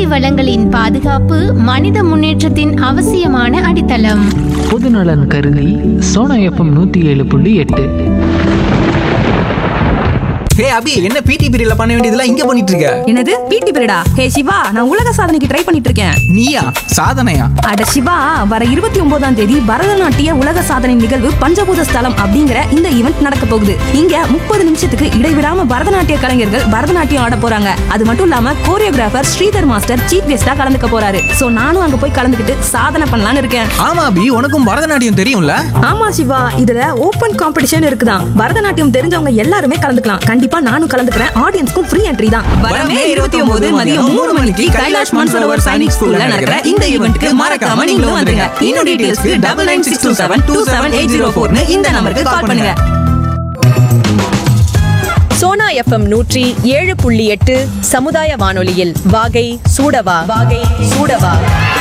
வளங்களின் பாதுகாப்பு மனித முன்னேற்றத்தின் அவசியமான அடித்தளம் பொதுநலன் கருதி சோனா எஃப்எம் நூற்றி ஏழு புள்ளி எட்டு ஹே அபி என்ன பிடி பீரியட்ல பண்ண வேண்டியதெல்லாம் இங்க பண்ணிட்டு இருக்க என்னது பிடி பீரியடா ஹே சிவா நான் உலக சாதனைக்கு ட்ரை பண்ணிட்டு இருக்கேன் நீயா சாதனையா அட சிவா வர இருபத்தி ஒன்பதாம் தேதி பரதநாட்டிய உலக சாதனை நிகழ்வு பஞ்சபூத ஸ்தலம் அப்படிங்கிற இந்த ஈவெண்ட் நடக்க போகுது இங்க முப்பது நிமிஷத்துக்கு இடைவிடாம பரதநாட்டிய கலைஞர்கள் பரதநாட்டியம் ஆட போறாங்க அது மட்டும் இல்லாம கோரியோகிராஃபர் ஸ்ரீதர் மாஸ்டர் சீஃப் கெஸ்டா கலந்துக்க போறாரு சோ நானும் அங்க போய் கலந்துக்கிட்டு சாதனை பண்ணலாம்னு இருக்கேன் ஆமா அபி உனக்கும் பரதநாட்டியம் தெரியும்ல ஆமா சிவா இதுல ஓபன் காம்படிஷன் இருக்குதான் பரதநாட்டியம் தெரிஞ்சவங்க எல்லாருமே கலந்துக்கலாம் கண்டிப்பா நானும் கலந்துக்கிறேன் ஆடியன்ஸ்க்கும் ஃப்ரீ என்ட்ரி தான் வரமே இருபத்தி ஒன்பது மதியம் மூணு மணிக்கு கைலாஷ் மன்சரோவர் சைனிக் ஸ்கூல்ல நடக்கிற இந்த ஈவெண்ட்க்கு மறக்காம நீங்களும் வந்துருங்க இன்னும் டீடைல்ஸ்க்கு double nine six two seven two seven eight zero ஃபோர்னு இந்த நம்பருக்கு கால் பண்ணுங்க சோனா எஃப்எம் நூற்றி ஏழு புள்ளி எட்டு சமுதாய வானொலியில் வாகை சூடவா வாகை சூடவா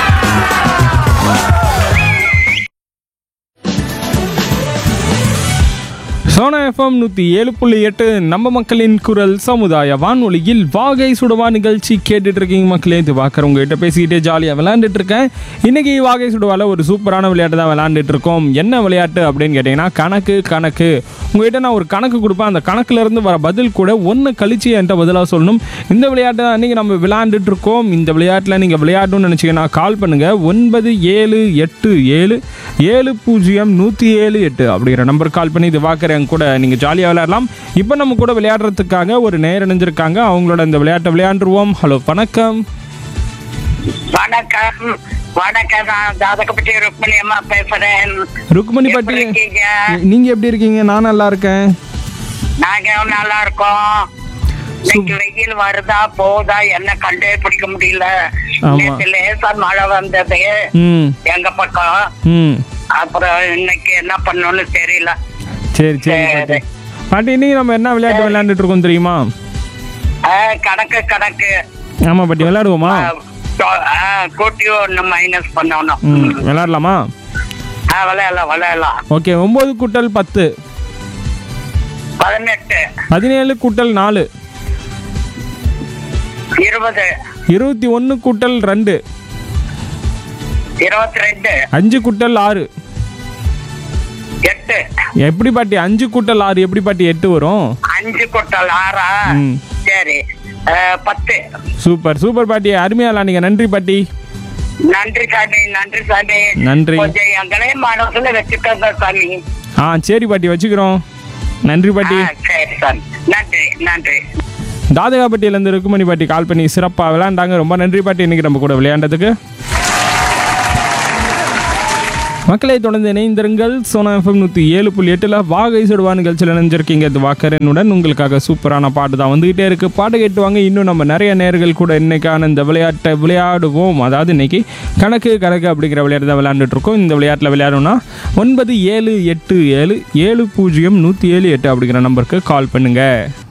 சோனா எஃப்எம் நூற்றி ஏழு புள்ளி எட்டு நம்ம மக்களின் குரல் சமுதாய வானொலியில் வாகை சுடவா நிகழ்ச்சி கேட்டுட்டு இருக்கீங்க மக்களே இது பார்க்குற உங்ககிட்ட பேசிக்கிட்டே ஜாலியாக விளையாண்டுட்டு இருக்கேன் இன்னைக்கு வாகை சுடவால ஒரு சூப்பரான விளையாட்டு தான் விளையாண்டுட்டு இருக்கோம் என்ன விளையாட்டு அப்படின்னு கேட்டிங்கன்னா கணக்கு கணக்கு உங்ககிட்ட நான் ஒரு கணக்கு கொடுப்பேன் அந்த கணக்குல இருந்து வர பதில் கூட ஒன்று கழிச்சு என்கிட்ட பதிலாக சொல்லணும் இந்த விளையாட்டு தான் இன்றைக்கி நம்ம விளையாண்டுட்டு இருக்கோம் இந்த விளையாட்டில் நீங்கள் விளையாடணும்னு நினச்சிங்கன்னா கால் பண்ணுங்கள் ஒன்பது ஏழு எட்டு ஏழு ஏழு பூஜ்ஜியம் நூற்றி ஏழு எட்டு அப்படிங்கிற நம்பர் கால் பண்ணி இது பார்க்குற என் கூட நீங்கள் ஜாலியாக விளையாடலாம் இப்போ நம்ம கூட விளையாடுறதுக்காக ஒரு நேர் இணைஞ்சிருக்காங்க அவங்களோட இந்த விளையாட்டை விளையாண்டுருவோம் ஹலோ வணக்கம் வணக்கம் வணக்கம் நான் தாதகப்பட்டி ருக்மணி அம்மா பேசுறேன் ருக்மணி எப்படி பட்டி இருக்கீங்க? நீங்கள் எப்படி இருக்கீங்க நான் நல்லா இருக்கேன் நாங்க நல்லா இருக்கோம் இன்னைக்கு வெயில் வருதா போதா என்ன கண்டே பிடிக்க முடியல ஆமா. நேத்து லேசா மழை வந்தது ம் எங்க பக்கம் ம் அப்புறம் இன்னைக்கு என்ன பண்ணணும்னு தெரியல சரி சரி பாட்டி சரி. பாட்டி இன்னைக்கு நம்ம என்ன விளையாட்டு விளையாண்டுட்டு இருக்கோம் தெரியுமா ஆ, கணக்கு கணக்கு ஆமாம் பாட்டி விளையாடுவோமா ஆ, தொ- ஆ, கூட்டி ஒண்ணு மைனஸ் பண்ணணும் ம் விளையாடலாமா ஆ, விளையாடலாம் விளையாடலாம் ஓகே ஒம்பது கூட்டல் பத்து பதினெட்டு பதினேழு கூட்டல் நாலு இருபது இருபத்தி ஒன்று கூட்டல் ரெண்டு இருபத்தி ரெண்டு அஞ்சு கூட்டல் ஆறு எட்டு எப்படி பாட்டி அஞ்சு கூட்டல் ஆறு எப்படி பாட்டி எட்டு வரும் அஞ்சு கொட்டல் ஆறா ம். சரி அஹ், பத்து சூப்பர் சூப்பர் பாட்டி அருமையா விளாண்டீங்க நன்றி பாட்டி நன்றி சாமி நன்றி சாமி நன்றி. கொஞ்சம் எங்களே மனசுல வச்சுக்கோங்க சாமி ஆ சரி பாட்டி வச்சுக்கிறோம் நன்றி பாட்டி ஆ, சரி சாமி நன்றி நன்றி தாதகாப்பட்டியிலேருந்து ருக்குமணி பாட்டி கால் பண்ணி சிறப்பாக விளையாண்டாங்க ரொம்ப நன்றி பாட்டி இன்னைக்கு நம்ம கூட விளையாண்டதுக்கு மக்களை தொடர்ந்து இணைந்திருங்கள் சோனா எஃப்எம் நூற்றி ஏழு புள்ளி எட்டில் வாகை சுடுவா நிகழ்ச்சியில் இணைஞ்சிருக்கீங்க இது வாக்கரனுடன் உங்களுக்காக சூப்பரான பாட்டு தான் வந்துகிட்டே இருக்குது பாட்டு கேட்டு வாங்க இன்னும் நம்ம நிறைய நேர்கள் கூட இன்னைக்கான இந்த விளையாட்டை விளையாடுவோம் அதாவது இன்னைக்கு கணக்கு கணக்கு அப்படிங்கிற விளையாட்டு தான் விளையாண்டுட்டு இருக்கோம் இந்த விளையாட்டில் விளையாடணும்னா ஒன்பது ஏழு எட்டு ஏழு ஏழு பூஜ்ஜியம் நூற்றி ஏழு எட்டு அப்படிங்கிற நம்பருக்கு கால் பண்ணுங்கள்